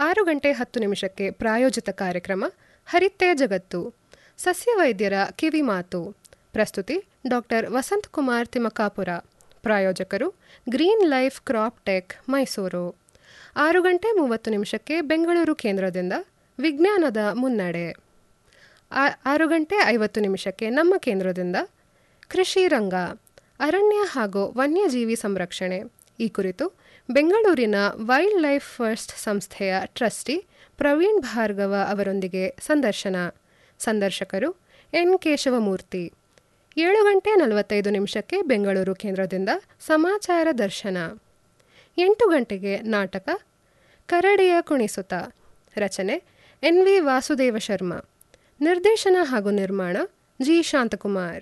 ಆರು ಗಂಟೆ ಹತ್ತು ನಿಮಿಷಕ್ಕೆ ಪ್ರಾಯೋಜಿತ ಕಾರ್ಯಕ್ರಮ ಹರಿತೆ ಜಗತ್ತು ಸಸ್ಯವೈದ್ಯರ ಕಿವಿ ಮಾತು ಪ್ರಸ್ತುತಿ ಡಾಕ್ಟರ್ ವಸಂತ್ ಕುಮಾರ್ ತಿಮಕಾಪುರ ಪ್ರಾಯೋಜಕರು green life crop tech Mysuru ಆರು ಗಂಟೆ ಮೂವತ್ತು ನಿಮಿಷಕ್ಕೆ ಬೆಂಗಳೂರು ಕೇಂದ್ರದಿಂದ ವಿಜ್ಞಾನದ ಮುನ್ನಡೆ ಆ- ಆರು ಗಂಟೆ ಐವತ್ತು ನಿಮಿಷಕ್ಕೆ ನಮ್ಮ ಕೇಂದ್ರದಿಂದ ಕೃಷಿ ರಂಗ ಅರಣ್ಯ ಹಾಗೂ ವನ್ಯಜೀವಿ ಸಂರಕ್ಷಣೆ ಈ ಕುರಿತು ಬೆಂಗಳೂರಿನ ವೈಲ್ಡ್ ಲೈಫ್ ಫಸ್ಟ್ ಸಂಸ್ಥೆಯ ಟ್ರಸ್ಟಿ ಪ್ರವೀಣ್ ಭಾರ್ಗವ ಅವರೊಂದಿಗೆ ಸಂದರ್ಶನ ಸಂದರ್ಶಕರು ಎನ್ ಕೇಶವಮೂರ್ತಿ ಏಳು ಗಂಟೆ ನಲವತ್ತೈದು ನಿಮಿಷಕ್ಕೆ ಬೆಂಗಳೂರು ಕೇಂದ್ರದಿಂದ ಸಮಾಚಾರ ದರ್ಶನ ಎಂಟು ಗಂಟೆಗೆ ನಾಟಕ ಕರಡಿಯ ಕುಣಿಸುತ್ತ ರಚನೆ ಎನ್ ವಿ ವಾಸುದೇವ ಶರ್ಮಾ ನಿರ್ದೇಶನ ಹಾಗೂ ನಿರ್ಮಾಣ ಜಿ ಶಾಂತಕುಮಾರ್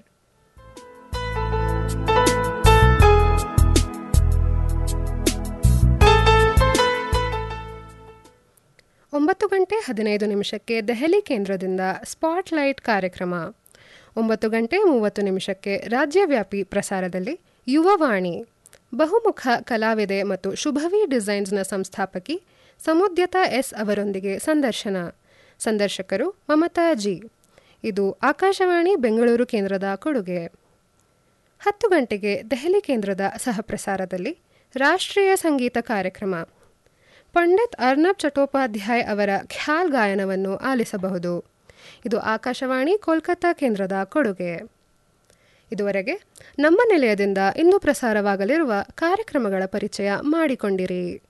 ಒಂಬತ್ತು ಗಂಟೆ ಹದಿನೈದು ನಿಮಿಷಕ್ಕೆ ದೆಹಲಿ ಕೇಂದ್ರದಿಂದ ಸ್ಪಾಟ್ಲೈಟ್ ಕಾರ್ಯಕ್ರಮ ಒಂಬತ್ತು ಗಂಟೆ ಮೂವತ್ತು ನಿಮಿಷಕ್ಕೆ ರಾಜ್ಯವ್ಯಾಪಿ ಪ್ರಸಾರದಲ್ಲಿ ಯುವವಾಣಿ ಬಹುಮುಖ ಕಲಾವಿದೆ ಮತ್ತು ಶುಭವಿ ಡಿಸೈನ್ಸ್ನ ಸಂಸ್ಥಾಪಕಿ ಸಮುದ್ಯತಾ ಎಸ್ ಅವರೊಂದಿಗೆ ಸಂದರ್ಶನ ಸಂದರ್ಶಕರು ಮಮತಾ ಜಿ ಇದು ಆಕಾಶವಾಣಿ ಬೆಂಗಳೂರು ಕೇಂದ್ರದ ಕೊಡುಗೆ ಹತ್ತು ಗಂಟೆಗೆ ದೆಹಲಿ ಕೇಂದ್ರದ ಸಹಪ್ರಸಾರದಲ್ಲಿ ರಾಷ್ಟ್ರೀಯ ಸಂಗೀತ ಕಾರ್ಯಕ್ರಮ ಪಂಡಿತ್ ಅರ್ನಬ್ ಚಟ್ಟೋಪಾಧ್ಯಾಯ್ ಅವರ ಖ್ಯಾಲ್ ಗಾಯನವನ್ನು ಆಲಿಸಬಹುದು ಇದು ಆಕಾಶವಾಣಿ ಕೋಲ್ಕತ್ತಾ ಕೇಂದ್ರದ ಕೊಡುಗೆ ಇದುವರೆಗೆ ನಮ್ಮ ನಿಲಯದಿಂದ ಇಂದು ಪ್ರಸಾರವಾಗಲಿರುವ ಕಾರ್ಯಕ್ರಮಗಳ ಪರಿಚಯ ಮಾಡಿಕೊಂಡಿರಿ